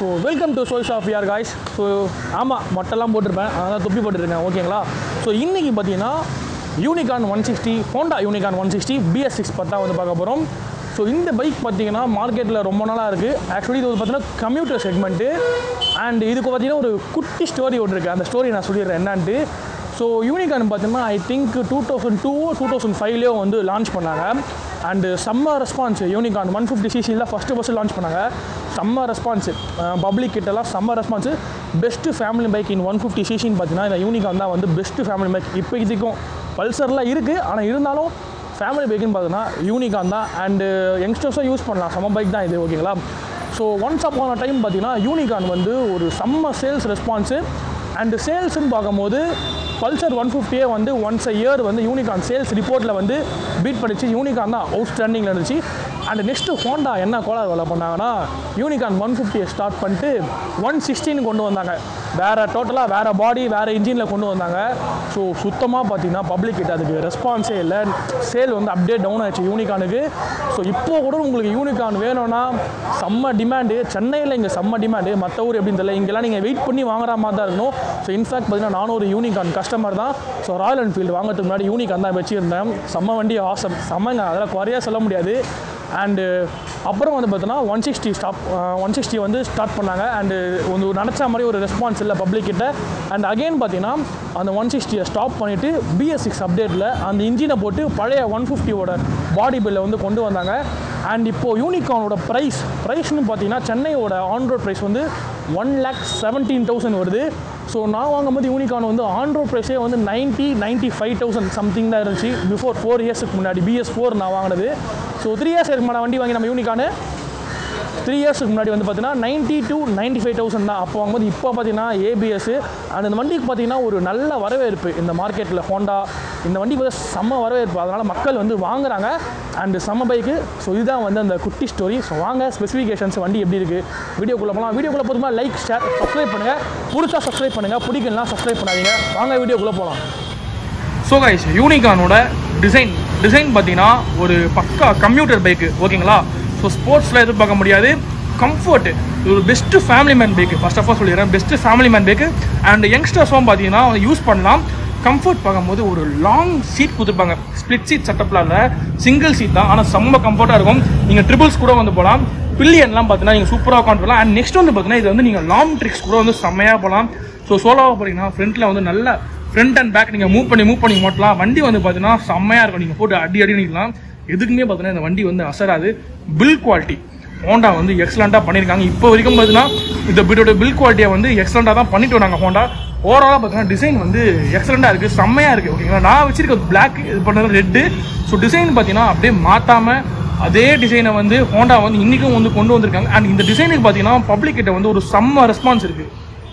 so welcome to சோய் shop யார் guys so ஆமாம் மொட்டைலாம் போட்டிருப்பேன் அதான் தொப்பி போட்டுருக்கேன் ஓகேங்களா ஸோ இன்றைக்கி பார்த்தீங்கன்னா Unicorn one sixty Honda Unicorn one sixty BS six பத்தா வந்து பார்க்க போகிறோம் ஸோ இந்த பைக் பார்த்தீங்கன்னா மார்க்கெட்டில் ரொம்ப நாளாக இருக்குது ஆக்சுவலி இது வந்து பார்த்தீங்கன்னா கம்ப்யூட்டர் செக்மெண்ட்டு அண்ட் இதுக்கு பார்த்தீங்கன்னா ஒரு குட்டி ஸ்டோரி ஒன்று இருக்குது அந்த ஸ்டோரி நான் சொல்லிடுறேன் என்னான்ட்டு ஸோ யூனிகான் பார்த்தீங்கன்னா I think two thousand two two thousand ஃபைவ்லேயோ வந்து லான்ச் பண்ணாங்க அண்டு செம்ம ரெஸ்பான்ஸ் யூனிகான் ஒன் ஃபிஃப்டி சிசியில் ஃபஸ்ட்டு ஃபஸ்ட்டு லான்ச் பண்ணாங்க செம்ம ரெஸ்பான்ஸு பப்ளிக் கிட்டலாம் செம்ம response best family bike in one fifty சிசின்னு பார்த்தீங்கன்னா இந்த யூனிகான் தான் வந்து பெஸ்ட்டு ஃபேமிலி பைக் இப்போ இதுக்கும் பல்சர்லாம் இருக்குது ஆனால் இருந்தாலும் ஃபேமிலி பைக்குன்னு பார்த்தீங்கன்னா யூனிகான் தான் அண்டு யங்ஸ்டர்ஸும் யூஸ் பண்ணலாம் செம்ம பைக் தான் இது ஓகேங்களா ஸோ ஒன்ஸ் அப்பான டைம் பார்த்தீங்கன்னா யூனிகான் வந்து ஒரு செம்ம சேல்ஸ் ரெஸ்பான்ஸு அண்டு சேல்ஸ்னு பார்க்கும்போது பல்சர் ஒன் ஃபிஃப்டியே வந்து ஒன்ஸ் அ இயர் வந்து யூனிகான் சேல்ஸ் ரிப்போர்ட்டில் வந்து பீட் பண்ணிச்சு யூனிகான் தான் அவுட் ஸ்டாண்டிங்கில் இருந்துச்சு அண்ட் நெக்ஸ்ட்டு ஹோண்டா என்ன கோலார் வேலை பண்ணாங்கன்னா யூனிகான் ஒன் ஃபிஃப்டியை ஸ்டார்ட் பண்ணிட்டு ஒன் சிக்ஸ்டின்னு கொண்டு வந்தாங்க வேறு டோட்டலாக வேறு பாடி வேறு இன்ஜினில் கொண்டு வந்தாங்க ஸோ சுத்தமாக பார்த்தீங்கன்னா பப்ளிக் கிட்ட அதுக்கு ரெஸ்பான்ஸே இல்லை சேல் வந்து அப்படியே டவுன் ஆயிடுச்சு யூனிகானுக்கு ஸோ இப்போ கூட உங்களுக்கு யூனிகான் வேணும்னா செம்ம டிமாண்டு சென்னையில் இங்கே செம்ம டிமாண்டு மற்ற ஊர் எப்படின்னு தெரியல இங்கெல்லாம் நீங்கள் வெயிட் பண்ணி வாங்குற மாதிரி தான் இருக்கணும் ஸோ இன்ஃபேக்ட் பார்த்தீங்கன்னா நானும் ஒரு யூனிகான் கஸ்டமர் தான் ஸோ ராயல் என்ஃபீல்டு வாங்குறதுக்கு முன்னாடி யூனிகான் தான் வச்சுருந்தேன் செம்ம வண்டி ஆசம் செம்மங்க அதெல்லாம் குறையா சொல்ல முடியாது அண்டு அப்புறம் வந்து பார்த்தோன்னா one sixty stop one sixty வந்து ஸ்டார்ட் பண்ணாங்க அண்டு ஒரு நினச்ச மாதிரி ஒரு ரெஸ்பான்ஸ் இல்லை பப்ளிக் கிட்ட அண்ட் அகைன் பார்த்தீங்கன்னா அந்த ஒன் சிக்ஸ்டியை ஸ்டாப் பண்ணிவிட்டு பிஎஸ் சிக்ஸ் அப்டேட்டில் அந்த இன்ஜினை போட்டு பழைய ஒன் ஃபிஃப்டியோட பாடி பில்லை வந்து கொண்டு வந்தாங்க அண்ட் இப்போது யூனிகானோட ப்ரைஸ் ப்ரைஸ்னு பார்த்தீங்கன்னா சென்னையோட ஆன் ரோட் ப்ரைஸ் வந்து ஒன் லேக் செவன்டீன் தௌசண்ட் வருது ஸோ நான் வாங்கும்போது யூனிகான் வந்து ஆன் ரோட் ப்ரைஸே வந்து ninety ninety five thousand something தான் இருந்துச்சு பிஃபோர் ஃபோர் இயர்ஸுக்கு முன்னாடி பிஎஸ் ஃபோர் நான் வாங்கினது ஸோ த்ரீ இயர்ஸ் இருக்குமான வண்டி வாங்கி நம்ம யூனிகானு த்ரீ இயர்ஸுக்கு முன்னாடி வந்து பார்த்தீங்கன்னா ninety two ninety five thousand தான் அப்போ வாங்கும்போது இப்போ பார்த்தீங்கன்னா ஏபிஎஸ் அண்ட் இந்த வண்டிக்கு பார்த்தீங்கன்னா ஒரு நல்ல வரவேற்பு இந்த மார்க்கெட்டில் ஹோண்டா இந்த வண்டிக்கு வந்து செம்ம வரவேற்பு அதனால் மக்கள் வந்து வாங்குறாங்க அண்டு செம்ம பைக்கு ஸோ இதுதான் வந்து அந்த குட்டி ஸ்டோரி ஸோ வாங்க ஸ்பெசிஃபிகேஷன்ஸ் வண்டி எப்படி இருக்குது வீடியோக்குள்ளே போகலாம் வீடியோக்குள்ளே போதுமா லைக் ஷேர் சப்ஸ்கிரைப் பண்ணுங்கள் பிடிச்சா சப்ஸ்கிரைப் பண்ணுங்கள் பிடிக்கலாம் சப்ஸ்கிரைப் பண்ணாதீங்க வாங்க வீடியோக்குள்ளே போகலாம் ஸோ கைஸ் யூனிகானோட டிசைன் டிசைன் பார்த்தீங்கன்னா ஒரு பக்கா கம்ப்யூட்டர் பைக்கு ஓகேங்களா ஸோ ஸ்போர்ட்ஸில் எதிர்பார்க்க முடியாது கம்ஃபர்ட் இது ஒரு best family man bike first of all சொல்லிடுறேன் best family man bike and யங்ஸ்டர்ஸும் பார்த்தீங்கன்னா யூஸ் பண்ணலாம் கம்ஃபர்ட் பார்க்கும்போது ஒரு லாங் சீட் கொடுத்துருப்பாங்க ஸ்ப்ளிட் சீட் செட்டப்பில் இல்லை சிங்கிள் சீட் தான் ஆனால் செம்ம கம்ஃபர்ட்டாக இருக்கும் நீங்கள் ட்ரிபிள்ஸ் கூட வந்து போகலாம் பில்லியன்லாம் பார்த்தீங்கன்னா நீங்கள் சூப்பராக உட்காந்து போகலாம் அண்ட் நெக்ஸ்ட் வந்து பார்த்தீங்கன்னா இது வந்து நீங்கள் லாங் ட்ரிக்ஸ் கூட வந்து செம்மையாக போகலாம் ஸோ சோலோவாக போகிறீங்கன்னா ஃப்ரண்ட்டில் வந்து நல்ல ஃப்ரண்ட் அண்ட் பேக் நீங்கள் மூவ் பண்ணி மூவ் பண்ணி ஓட்டலாம் வண்டி வந்து பார்த்தீங்கன்னா செம்மையாக இருக்கும் நீங்கள் போட்டு அடி அடி நிற்கலாம் எதுக்குமே பார்த்தீங்கன்னா இந்த வண்டி வந்து அசராது பில் குவாலிட்டி ஹோண்டா வந்து எக்ஸலண்ட்டாக பண்ணியிருக்காங்க இப்போ வரைக்கும் பார்த்தீங்கன்னா இந்த பிட்டோட பில் குவாலிட்டியை வந்து எக்ஸலண்ட்டாக தான் பண்ணிட்டு வராங்க ஹோண்டா ஓவராலாக பார்த்தீங்கன்னா டிசைன் வந்து எக்ஸலண்ட்டாக இருக்குது செம்மையாக இருக்குது ஓகேங்களா நான் வச்சிருக்க பிளாக் இது பண்ணுறது ரெட்டு ஸோ டிசைன் பார்த்தீங்கன்னா அப்படியே மாற்றாமல் அதே டிசைனை வந்து ஹோண்டா வந்து இன்றைக்கும் வந்து கொண்டு வந்திருக்காங்க அண்ட் இந்த டிசைனுக்கு பார்த்தீங்கன்னா பப்ளிக் கிட்ட வந்து ஒரு செம்ம ரெஸ்பான்ஸ் இருக்குது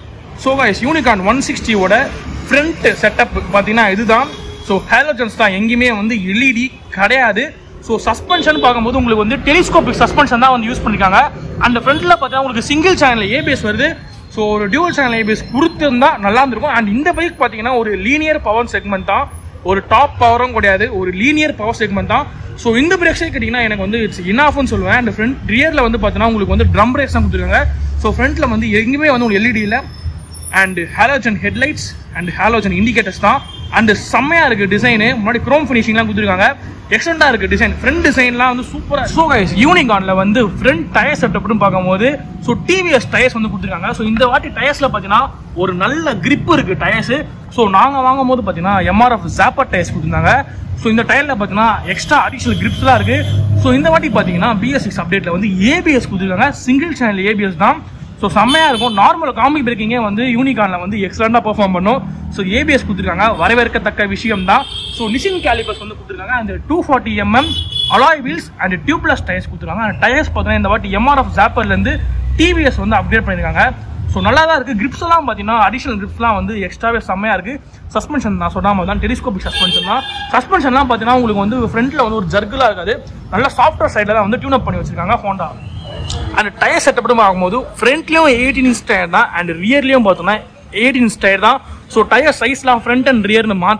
ஸோ கைஸ் யூனிகான் ஒன் சிக்ஸ்டியோட ஃப்ரண்ட் செட்டப் பார்த்தீங்கன்னா இதுதான் ஸோ ஹேலோஜன்ஸ் தான் எங்கேயுமே வந்து எல்இடி கிடையாது ஸோ சஸ்பென்ஷன் பார்க்கும்போது உங்களுக்கு வந்து டெலிஸ்கோபிக் சஸ்பென்ஷன் தான் வந்து யூஸ் பண்ணிருக்காங்க அந்த ஃப்ரண்ட்டில் பார்த்தீங்கன்னா உங்களுக்கு சிங்கிள் சேனல் ஏபிஎஸ் வருது ஸோ ஒரு டியூவல் சேனல் ஏபிஎஸ் கொடுத்துருந்தா நல்லா இருந்திருக்கும் அண்ட் இந்த பைக் பார்த்தீங்கன்னா ஒரு லீனியர் பவர் செக்மெண்ட் தான் ஒரு டாப் பவரும் கிடையாது ஒரு லீனியர் பவர் செக்மெண்ட் தான் ஸோ இந்த பிரேக்ஸே கேட்டிங்கன்னா எனக்கு வந்து இட்ஸ் இனாஃப்னு சொல்லுவேன் அண்ட் ஃப்ரண்ட் ரியரில் வந்து பார்த்தீங்கன்னா உங்களுக்கு வந்து ட்ரம் பிரேக்ஸ் தான் கொடுத்துருக்காங்க ஸோ ஃப்ரண்ட்டில் வந்து எங்கேயுமே வந்து உங்களுக்கு எல்இடி இல்லை and halogen headlights and halogen indicators தான் அண்ட் செம்மையா இருக்கு டிசைனு முன்னாடி குரோம் ஃபினிஷிங்லாம் கொடுத்துருக்காங்க எக்ஸலண்டா இருக்கு டிசைன் ஃப்ரண்ட் டிசைன்லாம் வந்து சூப்பரா ஸோ கைஸ் யூனிகான்ல வந்து ஃப்ரண்ட் டயர் செட்டப்னு பார்க்கும்போது ஸோ டிவிஎஸ் டயர்ஸ் வந்து கொடுத்துருக்காங்க ஸோ இந்த வாட்டி டயர்ஸ்ல பார்த்தீங்கன்னா ஒரு நல்ல grip இருக்கு டயர்ஸ் ஸோ நாங்கள் வாங்கும் போது பார்த்தீங்கன்னா எம்ஆர்எஃப் ஜாப்பர் டயர்ஸ் கொடுத்துருந்தாங்க ஸோ இந்த டயர்ல பார்த்தீங்கன்னா எக்ஸ்ட்ரா அடிஷனல் கிரிப்ஸ்லாம் இருக்கு ஸோ இந்த வாட்டி பார்த்தீங்கன்னா பிஎஸ் சிக்ஸ் அப்டேட்ல வந்து ஏபிஎஸ் கொடுத்துருக்காங்க சிங்கிள் சேனல் ஏபிஎஸ் தான் ஸோ செம்மையாக இருக்கும் நார்மல் காமிக் பிரேக்கிங்கே வந்து யூனிகானில் வந்து எக்ஸலண்டாக பெர்ஃபார்ம் பண்ணும் ஸோ ஏபிஎஸ் கொடுத்துருக்காங்க வரவேற்கத்தக்க விஷயம் தான் ஸோ நிஷின் கேலிபர்ஸ் வந்து கொடுத்துருக்காங்க அந்த two forty mm alloy wheels and tubeless tyres கொடுத்துருக்காங்க அந்த டயர்ஸ் பார்த்தீங்கன்னா இந்த வாட்டி எம்ஆர்எஃப் ஜாப்பர்லேருந்து டிவிஎஸ் வந்து அப்டேட் பண்ணியிருக்காங்க ஸோ நல்லா தான் இருக்குது கிரிப்ஸ் எல்லாம் பார்த்தீங்கன்னா அடிஷனல் கிரிப்ஸ்லாம் வந்து எக்ஸ்ட்ராவே செம்மையாக இருக்குது சஸ்பென்ஷன் நான் சொன்ன மாதிரி தான் டெலிஸ்கோபிக் சஸ்பென்ஷன் தான் சஸ்பென்ஷன்லாம் பார்த்தீங்கன்னா உங்களுக்கு வந்து ஃப்ரண்ட்டில் வந்து ஒரு ஜர்குலாக இருக்காது நல்லா சாஃப்ட்வேர் சைடில் தான் வந்து டியூன் அப் பண்ணி வச்சிருக்காங்க ஹோண்டா அண்ட் டயர் செட்டப்டும் ஆகும்போது ஃப்ரண்ட்லேயும் எயிட்டீன் இன்ச் டயர் தான் அண்ட் ரியர்லேயும் பார்த்தோம்னா எயிட்டீன் இன்ச் டயர் தான் ஸோ டயர் சைஸ்லாம் ஃப்ரண்ட் அண்ட் ரியர்னு மாற்றல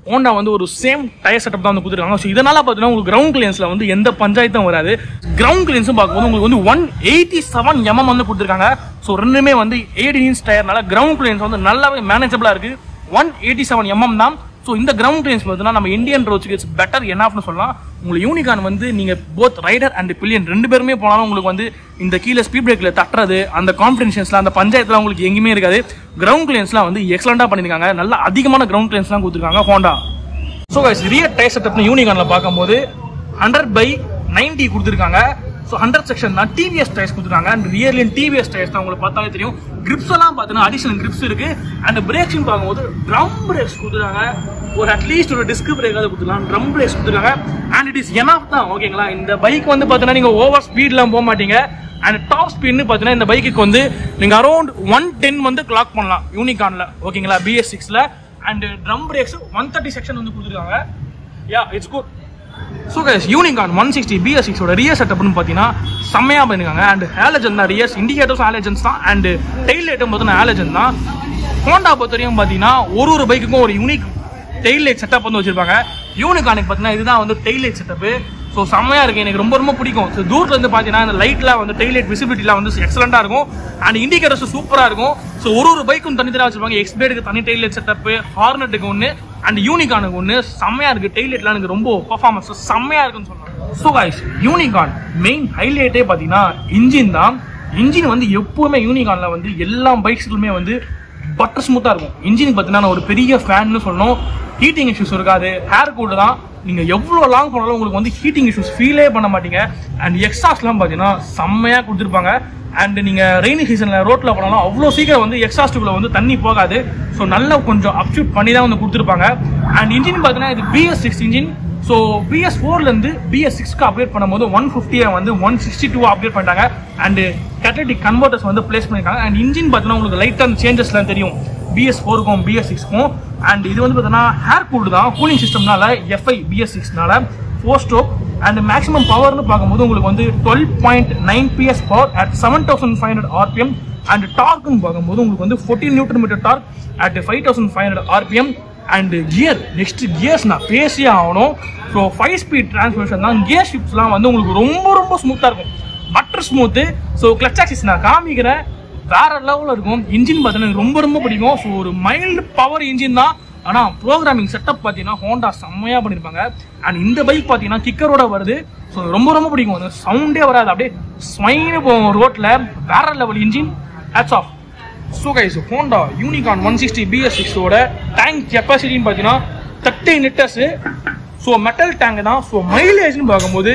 ஹோண்டா வந்து ஒரு சேம் டயர் செட்டப் தான் வந்து கொடுத்துருக்காங்க ஸோ இதனால பார்த்தீங்கன்னா உங்களுக்கு கிரவுண்ட் கிளியன்ஸில் வந்து எந்த பஞ்சாயத்தும் வராது கிரவுண்ட் கிளியன்ஸும் பார்க்கும்போது உங்களுக்கு வந்து ஒன் எயிட்டி செவன் எம்எம் வந்து கொடுத்துருக்காங்க ஸோ ரெண்டுமே வந்து எயிட் இன்ச் டயர்னால கிரவுண்ட் கிளியன்ஸ் வந்து நல்லாவே மேனேஜபிளாக இருக்குது ஒன் எயிட்டி செவன் எம்எம் தான் ஸோ இந்த கிரவுண்ட் கிளியன்ஸ் பார்த்தீங்கன்னா நம்ம இந்தியன் ரோட்ஸ்க்கு இட்ஸ் பெட்டர் என்னாஃப்னு சொல்லலாம் உங்களுக்கு யூனிகான் வந்து நீங்கள் போத் ரைடர் அண்ட் பில்லியன் ரெண்டு பேருமே போனாலும் உங்களுக்கு வந்து இந்த கீழே ஸ்பீட் பிரேக்கில் தட்டுறது அந்த காம்படிஷன்ஸ்லாம் அந்த பஞ்சாயத்துலாம் உங்களுக்கு எங்கேயுமே இருக்காது கிரவுண்ட் கிளியன்ஸ்லாம் வந்து எக்ஸலண்டாக பண்ணியிருக்காங்க நல்ல அதிகமான கிரவுண்ட் கிளியன்ஸ்லாம் கொடுத்துருக்காங்க Honda so guys rear tyre செட்டப்னு யூனிகானில் பார்க்கும்போது ஹண்ட்ரட் பை நைன்டி கொடுத்துருக்காங்க ஸோ ஹண்ட்ரட் செக்ஷன் தான் டிவிஎஸ் டயர்ஸ் கொடுத்துருக்காங்க அண்ட் ரியர்லி டிவிஎஸ் டயர்ஸ் தான் உங்களுக்கு பார்த்தாலே தெரியும் கிரிப்ஸ் எல்லாம் பார்த்தீங்கன்னா அடிஷனல் கிரிப்ஸ் இருக்கு அண்ட் பிரேக்ஸும் பார்க்கும்போது ட்ரம் பிரேக்ஸ் கொடுத்துருக்காங்க ஒரு அட்லீஸ்ட் ஒரு டிஸ்க் பிரேக்காவது கொடுத்துருக்காங்க ட்ரம் பிரேக்ஸ் கொடுத்துருக்காங்க அண்ட் இட் இஸ் எனஃப் தான் ஓகேங்களா இந்த பைக் வந்து பார்த்தீங்கன்னா நீங்கள் ஓவர் ஸ்பீட்லாம் போக மாட்டீங்க அண்ட் டாப் ஸ்பீட்னு பார்த்தீங்கன்னா இந்த பைக்குக்கு வந்து நீங்கள் அரௌண்ட் ஒன் டென் வந்து கிளாக் பண்ணலாம் யூனிகானில் ஓகேங்களா பிஎஸ் சிக்ஸில் and drum brakes one thirty section வந்து கொடுத்துருக்காங்க yeah it's good so guys Unicorn one sixty BS சிக்ஸோட ரியர் செட்டப்னு பார்த்தீங்கன்னா செம்மையாக பண்ணிருக்காங்க அண்ட் ஹேலஜன் தான் ரியர்ஸ் இண்டிகேட்டர்ஸ் ஹேலஜன்ஸ் தான் அண்ட் டெய்ல் லைட்டும் பார்த்தீங்கன்னா ஹேலஜன் தான் ஹோண்டா பொறுத்த வரைக்கும் பார்த்தீங்கன்னா ஒரு ஒரு பைக்குக்கும் ஒரு யூனிக் டெய்ல் லைட் செட்டப் வந்து வச்சிருப்பாங்க யூனிகானுக்கு பார்த்தீங்கன்னா இதுதான் வந்து டெய்ல் லைட் செட்டப்பு ஸோ செம்மையாக இருக்குது எனக்கு ரொம்ப ரொம்ப பிடிக்கும் ஸோ தூரத்தில் இருந்து பார்த்தீங்கன்னா இந்த லைட்லாம் வந்து டெய்ல் லைட் விசிபிலிட்டிலாம் வந்து எக்ஸலண்ட்டாக இருக்கும் அண்ட் இண்டிகேட்டர்ஸ் சூப்பராக இருக்கும் ஸோ ஒரு ஒரு பைக்கும் தனித்தனியாக வச்சிருப்பாங்க எக்ஸ்பிளேடுக்கு தனி டெய்ல் லைட் செட்டப்பு ஹார்னட்டுக்கு ஒன்று அண்ட் யூனிகானுக்கு ஒன்று செம்மையாக இருக்குது டெய்ல் லைட்லாம் எனக்கு ரொம்ப பர்ஃபார்மன்ஸ் செம்மையாக இருக்குன்னு சொல்லலாம் ஸோ கைஸ் யூனிகான் மெயின் ஹைலைட்டே பார்த்தீங்கன்னா இன்ஜின் தான் இன்ஜின் வந்து எப்பவுமே யூனிகானில் வந்து எல்லா பைக்ஸ்களுமே வந்து பட்டர் ஸ்மூத்தாக இருக்கும் இன்ஜின் பார்த்தீங்கன்னா நான் ஒரு பெரிய ஃபேன்னு சொல்லணும் ஹீட்டிங் இஷ்யூஸ் இருக்காது ஹேர் கூல் தான் நீங்கள் எவ்வளோ லாங் போனாலும் உங்களுக்கு வந்து ஹீட்டிங் இஷ்யூஸ் ஃபீலே பண்ண மாட்டீங்க அண்ட் எக்ஸாஸ்ட்லாம் பார்த்தீங்கன்னா செம்மையாக கொடுத்துருப்பாங்க அண்ட் நீங்கள் ரெய்னி சீசனில் ரோட்டில் போனாலும் அவ்வளோ சீக்கிரம் வந்து எக்ஸாஸ்ட்டுக்குள்ளே வந்து தண்ணி போகாது ஸோ நல்லா கொஞ்சம் அப்ஷூட் பண்ணி தான் வந்து கொடுத்துருப்பாங்க அண்ட் இன்ஜின் பார்த்தீங்கன்னா இது BS six engine so BS ஃபோர்லேருந்து பிஎஸ் சிக்ஸ்க்கு அப்டேட் பண்ணும்போது ஒன் ஃபிஃப்டியை வந்து ஒன் சிக்ஸ்டி டூ அப்டேட் பண்ணிட்டாங்க அண்ட் கேட்டலிட்டிக் கன்வெர்ட்டர்ஸ் வந்து பிளேஸ் பண்ணியிருக்காங்க அண்ட் இன்ஜின் பார்த்தீங்கன்னா உங்களுக்கு லைட்டாக சேஞ்சஸ்லாம் தெரியும் பிஎஸ் ஃபோருக்கும் பிஎஸ் சிக்ஸ்க்கும் அண்ட் இது வந்து பார்த்தீங்கன்னா ஹேர் கூல்டு தான் கூலிங் சிஸ்டம்னால எஃப்ஐ பிஎஸ் சிக்ஸ்னால ஃபோர் ஸ்ட்ரோக் அண்ட் மேக்ஸிமம் பவர்னு பார்க்கும்போது உங்களுக்கு வந்து twelve point nine PS power at seven thousand five hundred RPM and டார்க்னு பார்க்கும்போது உங்களுக்கு வந்து fourteen newton metre torque at five thousand five hundred RPM and gear next gears நான் பேசியே ஆகணும் ஸோ ஃபைவ் ஸ்பீட் டிரான்ஸ்மிஷன் தான் கியர் ஷிப்ஸ்லாம் வந்து உங்களுக்கு ரொம்ப ரொம்ப ஸ்மூத்தாக இருக்கும் butter smooth so clutch axis நான் காமிக்கிறேன் வேற லெவலில் இருக்கும் இன்ஜின் பார்த்தீங்கன்னா எனக்கு ரொம்ப ரொம்ப பிடிக்கும் ஸோ ஒரு மைல்டு பவர் இன்ஜின் தான் ஆனால் ப்ரோக்ராமிங் செட்டப் பார்த்தீங்கன்னா ஹோண்டா செம்மையாக பண்ணியிருப்பாங்க அண்ட் இந்த பைக் பார்த்தீங்கன்னா கிக்கரோட வருது ஸோ ரொம்ப ரொம்ப பிடிக்கும் அந்த சவுண்டே வராது அப்படியே ஸ்வைனு போகும் ரோட்டில் வேற level engine hats off so guys Honda Unicorn one sixty BS சிக்ஸோட டேங்க் கெப்பாசிட்டின்னு பார்த்தீங்கன்னா thirty litres so metal tank தான் ஸோ மைலேஜ்னு பார்க்கும்போது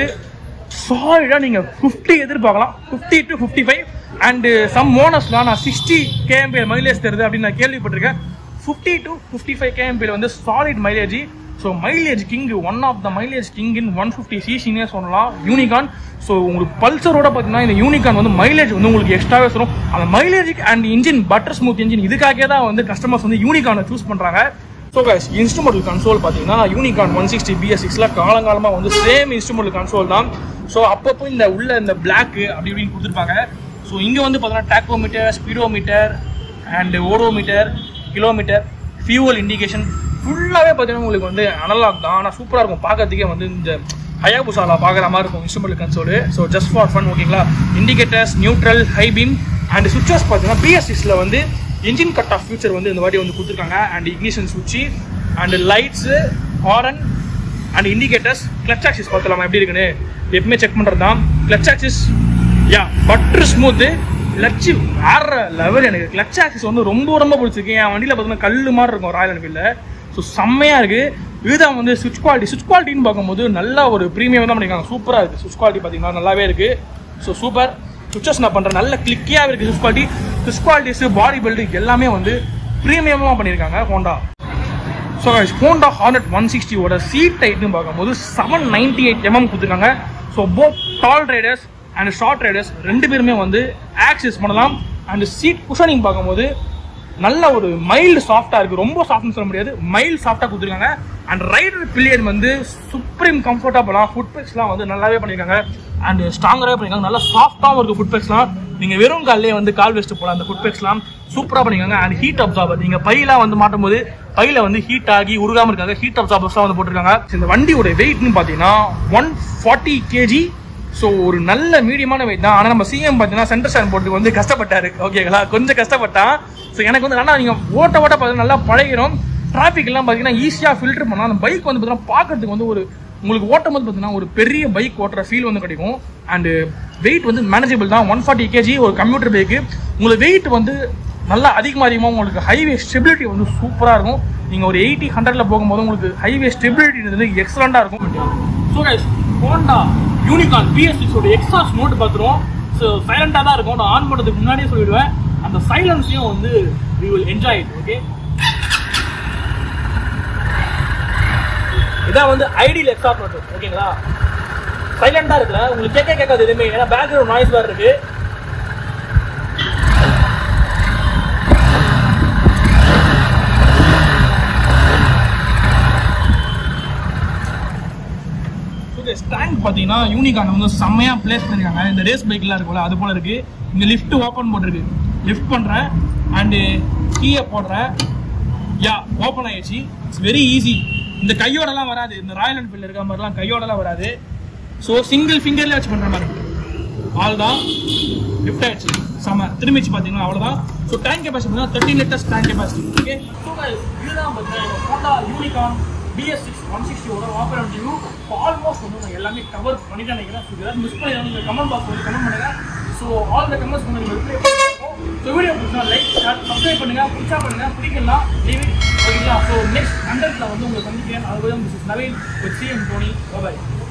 சாலிடாக நீங்கள் ஃபிஃப்டி எதிர்பார்க்கலாம் fifty to fifty five and some மோனஸ்லாம் நான் சிக்ஸ்டி கேஎம்பி மைலேஜ் தருது அப்படின்னு நான் கேள்விப்பட்டிருக்கேன் ஃபிஃப்டி டு ஃபிஃப்டி ஃபைவ் கேஎம்பியில் வந்து solid mileage so mileage king one of the mileage king in one fifty சிசினே சொல்லலாம் யூனிகான் ஸோ உங்களுக்கு பல்சரோட பார்த்தீங்கன்னா இந்த யூனிகான் வந்து மைலேஜ் வந்து உங்களுக்கு எக்ஸ்ட்ராவே வரும் அந்த மைலேஜுக்கு and engine butter smooth engine இதுக்காகவே தான் வந்து கஸ்டமர்ஸ் வந்து யூனிகானை சூஸ் பண்ணுறாங்க ஸோ கைஸ் இன்ஸ்ட்ருமெண்டல் கன்சோல் பார்த்தீங்கன்னா யூனிகான் ஒன் சிக்ஸ்டி பிஎஸ் சிக்ஸில் காலங்காலமாக வந்து சேம் இன்ஸ்ட்ருமெண்டல் கன்சோல் தான் ஸோ அப்பப்போ இந்த உள்ள இந்த பிளாக் அப்படி இப்படின்னு கொடுத்துருப்பாங்க ஸோ இங்கே வந்து பார்த்தீங்கன்னா tachometer speedometer and odometer kilometre fuel indication ஃபுல்லாகவே பார்த்தீங்கன்னா உங்களுக்கு வந்து அனலாக் தான் ஆனால் சூப்பராக இருக்கும் பார்க்கறதுக்கே வந்து இந்த ஹயாபுசாலா பார்க்குற மாதிரி இருக்கும் instrumental console so just for fun ஓகேங்களா indicators neutral high beam and switches பார்த்தீங்கன்னா பிஎஸ் சிக்ஸில் வந்து இன்ஜின் கட் ஆஃப் ஃபியூச்சர் வந்து இந்த வாட்டி வந்து கொடுத்துருக்காங்க அண்ட் இக்னிஷன் சுவிட்சு and lights horn and indicators clutch axis பார்த்துலாமா எப்படி இருக்குன்னு எப்பவுமே செக் பண்ணுறது தான் clutch axis yeah butter smooth clutch வேற லெவல் எனக்கு கிளச் ஆக்சிஸ் வந்து ரொம்ப ரொம்ப பிடிச்சிருக்கு என் வண்டியில் பார்த்தீங்கன்னா கல் மாதிரி இருக்கும் ராயல் என்ஃபீல்டில் ஸோ செம்மையாக இருக்குது இதுதான் வந்து சுவிட்ச் குவாலிட்டி சுவிட்ச் குவாலிட்டின்னு பார்க்கும்போது நல்லா ஒரு ப்ரீமியம் தான் பண்ணியிருக்காங்க சூப்பராக இருக்குது சுவிட்ச் குவாலிட்டி பார்த்தீங்கன்னா நல்லாவே இருக்குது ஸோ சூப்பர் சுவிச்சஸ் நான் பண்ணுறேன் நல்ல கிளிக்கியாக இருக்குது சுவிட்ச் குவாலிட்டி சுவிட்ச் குவாலிட்டிஸ் பாடி பில்டு எல்லாமே வந்து ப்ரீமியமாக பண்ணியிருக்காங்க ஹோண்டா ஸோ ஹோண்டா ஹார்னட் ஒன் சிக்ஸ்டியோட சீட் டைட்னு பார்க்கும்போது செவன் நைன்டி எயிட் எம்எம் கொடுத்துருக்காங்க so both tall riders and short riders ரெண்டு பேருமே வந்து ஆக்சஸ் பண்ணலாம் அண்ட் சீட் குஷனிங் பார்க்கும்போது நல்ல ஒரு மைல்டு சாஃப்டாக இருக்குது ரொம்ப சாஃப்ட்னு சொல்ல முடியாது மைல்டு சாஃப்டாக கொடுத்துருக்காங்க அண்ட் ரைடர் பில்லியன் வந்து சுப்ரீம் கம்ஃபர்டபுளாக ஃபுட் பெக்ஸ்லாம் வந்து நல்லாவே பண்ணியிருக்காங்க அண்ட் ஸ்ட்ராங்கராகவே பண்ணியிருக்காங்க நல்லா சாஃப்டாகவும் இருக்குது ஃபுட் பெக்ஸ்லாம் நீங்கள் வெறும் கால்லே வந்து கால் வச்சுட்டு போகலாம் அந்த ஃபுட் பெக்ஸ்லாம் சூப்பராக பண்ணியிருக்காங்க அண்ட் ஹீட் அப்சார்பர் நீங்கள் பையெல்லாம் வந்து மாட்டும் போது பையில வந்து ஹீட் ஆகி உருகாமல் இருக்காங்க ஹீட் அப்சார்பர்ஸ்லாம் வந்து போட்டிருக்காங்க இந்த வண்டியோட வெயிட்னு பார்த்தீங்கன்னா ஒன் ஃபார்ட்டி கேஜி ஸோ ஒரு நல்ல மீடியமான வெயிட் தான் ஆனால் நம்ம சிஎம் பார்த்தீங்கன்னா சென்டர் ஸ்டாண்ட் போகிறதுக்கு வந்து கஷ்டப்பட்டாரு ஓகேங்களா கொஞ்சம் கஷ்டப்பட்டான் ஸோ எனக்கு வந்து நல்லா நீங்கள் ஓட்ட ஓட்ட பார்த்தீங்கன்னா நல்லா பழகிடும் டிராஃபிக் எல்லாம் பார்த்தீங்கன்னா ஈஸியாக ஃபில்டர் பண்ணலாம் அந்த பைக் வந்து பார்த்தீங்கன்னா பார்க்கறதுக்கு வந்து ஒரு உங்களுக்கு ஓட்டும் போது பார்த்தீங்கன்னா ஒரு பெரிய பைக் ஓட்டுற ஃபீல் வந்து கிடைக்கும் அண்டு வெயிட் வந்து மேனேஜபிள் தான் ஒன் ஃபார்ட்டி கேஜி ஒரு கம்ப்யூட்டர் பைக்கு உங்களுக்கு வெயிட் வந்து நல்லா அதிகமாக அதிகமாக உங்களுக்கு ஹைவே ஸ்டெபிலிட்டி வந்து சூப்பராக இருக்கும் நீங்கள் ஒரு எயிட்டி ஹண்ட்ரடில் போகும்போது உங்களுக்கு ஹைவே ஸ்டெபிலிட்டி வந்து எக்ஸலண்ட்டாக இருக்கும் so guys Honda Unicorn BS சிக்ஸோட எக்ஸாஸ் நோட் பார்த்துருவோம் ஸோ சைலண்டாக தான் இருக்கும் நான் ஆன் பண்ணுறதுக்கு முன்னாடியே சொல்லிடுவேன் அந்த சைலன்ஸையும் வந்து we will enjoy it okay இதான் வந்து ஐடியில் எக்ஸாஸ் நோட் ஓகேங்களா சைலண்டாக இருக்குல்ல உங்களுக்கு கேட்க கேட்காது எதுவுமே ஏன்னா பேக்ரவுண்ட் நாய்ஸ் வேறு இருக்குது டேங்க் பார்த்தீங்கன்னா யூனிகான் வந்து செம்மையாக பிளேஸ் பண்ணிருக்காங்க இந்த ரேஸ் பைக்லாம் இருக்கும்ல அது போல இருக்கு இங்கே லிஃப்ட் ஓப்பன் போட்டிருக்கு லிஃப்ட் பண்ணுறேன் அண்டு கீயை போடுறேன் யா ஓப்பன் ஆயிடுச்சு இட்ஸ் வெரி ஈஸி இந்த கையோடலாம் வராது இந்த ராயல் என்ஃபீல்டு இருக்க மாதிரிலாம் கையோடலாம் வராது ஸோ சிங்கிள் ஃபிங்கர்லேயே வச்சு பண்ணுற மாதிரி ஆல் தான் லிஃப்ட் ஆயிடுச்சு செம திரும்பிச்சு பார்த்தீங்கன்னா அவ்வளோதான் ஸோ டேங்க் கெப்பாசிட்டி பார்த்தீங்கன்னா thirteen litres tank capacity okay so இதுதான் பார்த்தீங்கன்னா Honda Unicorn BS six one சிக்ஸ்டியோட ஆஃபர் ரிவ்யூ ஆல்மோஸ்ட் வந்து நான் எல்லாமே கவர் பண்ணிட்டு நினைக்கிறேன் ஸோ ஏதாவது மிஸ் பண்ணி நீங்கள் கமெண்ட் பாக்ஸ் வந்து கமெண்ட் பண்ணுங்க ஸோ ஆல் த கமெண்ட்ஸ் வந்து நீங்கள் ரிப்ளை பண்ணிருக்கோம் ஸோ வீடியோ பிடிச்சா லைக் ஷேர் சப்ஸ்கிரைப் பண்ணுங்க பிடிச்சா பண்ணுங்க பிடிக்கலாம் லீவ் இட் ஓகேங்களா ஸோ நெக்ஸ்ட் கண்டென்ட்ல வந்து உங்களை சந்திக்கிறேன் அது வந்து Naveen with CM Tony bye